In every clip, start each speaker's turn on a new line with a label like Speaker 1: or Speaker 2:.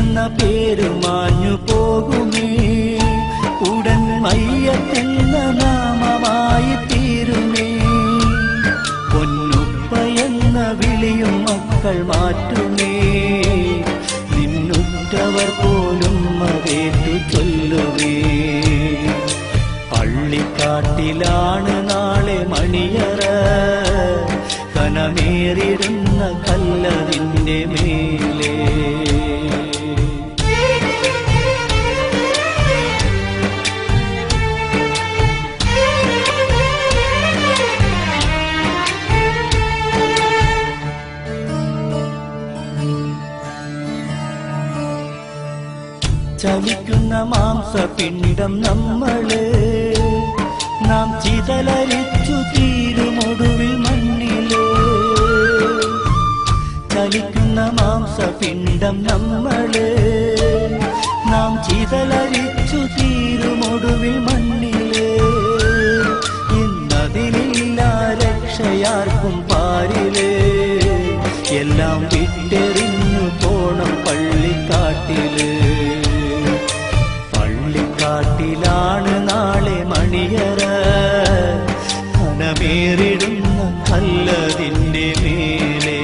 Speaker 1: എന്ന പേര് മാഞ്ഞു പോകുമേ ഉടൻ മയ്യത്തെന്ന നാമമായി തീരുമേ പൊന്നുപ്പ എന്ന വിളിയും മക്കൾ മാറ്റുമേ നിന്നുറ്റവർ പോലും അതേറ്റു ചൊല്ലുമേ പള്ളിക്കാട്ടിലാണ് നാളെ മണിയറ കനമേറിടുന്ന കല്ലതിൻ്റെ മേലേ ചലിക്കുന്ന മാംസപിണ്ഡം നമ്മള് നാം ചിതലരിച്ചു തീരുമൊടുവിൽ മണ്ണില് ചലിക്കുന്ന മാംസപിണ്ഡം നമ്മള് നാം ചിതലരിച്ചു തീരുമൊടുവിൽ മണ്ണില് ഇന്നതിലില്ല രക്ഷയാർക്കും പാരില് എല്ലാം വിട്ടെറിഞ്ഞു പോണം പള്ളിക്കാട്ടില് പള്ളിക്കാട്ടിലാണ് നാളെ മണിയറ കനമേറിടുന്ന കല്ലതിൻ്റെ മേലേ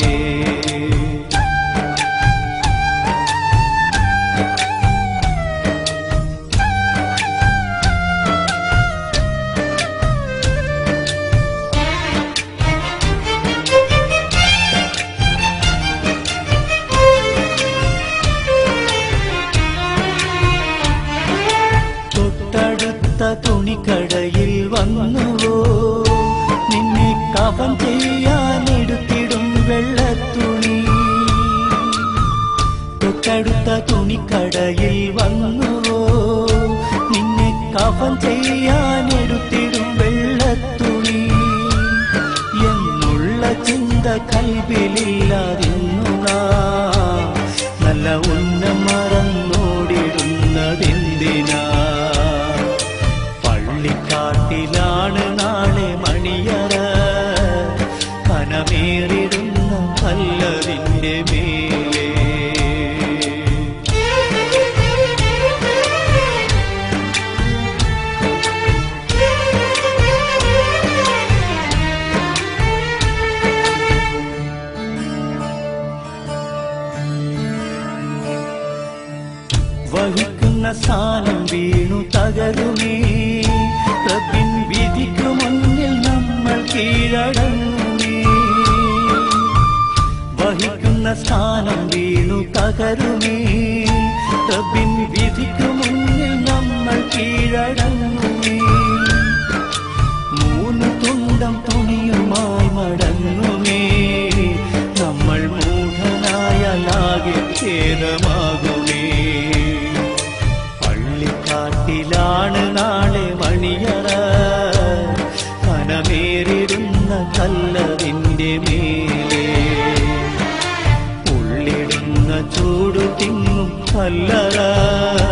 Speaker 1: തൊട്ടടുത്ത തുണിക്കടയിൽ വന്നുവോ നിന്നെ കവം ചെയ്യാൻ എടുത്തിടും വെള്ളത്തുണി തൊട്ടടുത്ത തുണിക്കടയിൽ വന്നുവോ നിന്നെ കവം ചെയ്യാൻ എടുത്തിടും വെള്ളത്തുണി എന്നുള്ള ചിന്ത കൽവിലില്ലാതിന്നു നാം നല്ല ഉന്നം മറന്നോടിടുന്നതെന്തിനാ പള്ളിക്കാട്ടിലാണ് നാളെ മണിയറ കനമേറിടുന്ന കല്ലതിൻ്റെ മേലേ വഹിക്കുന്ന സ്ഥാനം വീണു തകരുമേ റബ്ബിൻ വിധിക്കു മുന്നിൽ നമ്മൾ കീഴടങ്ങുമേ വഹിക്കുന്ന സ്ഥാനം വീണു തകരുമേ റബ്ബിൻ വിധിക്കു മുന്നിൽ നമ്മൾ കീഴടങ്ങുമേ മൂന്ന് തുണ്ടം തുണിയുമായി മടങ്ങുമേ നമ്മൾ മൂഢനായാലാകെ ഖേദമാകുമേ പള്ളിക്കാട്ടിലാണ് നാളെ മണിയറ കനമേറിടുന്ന കല്ലതിൻ്റെ മേലേ ഉള്ളിടുന്ന ചൂടു തിങ്ങും കല്ലറ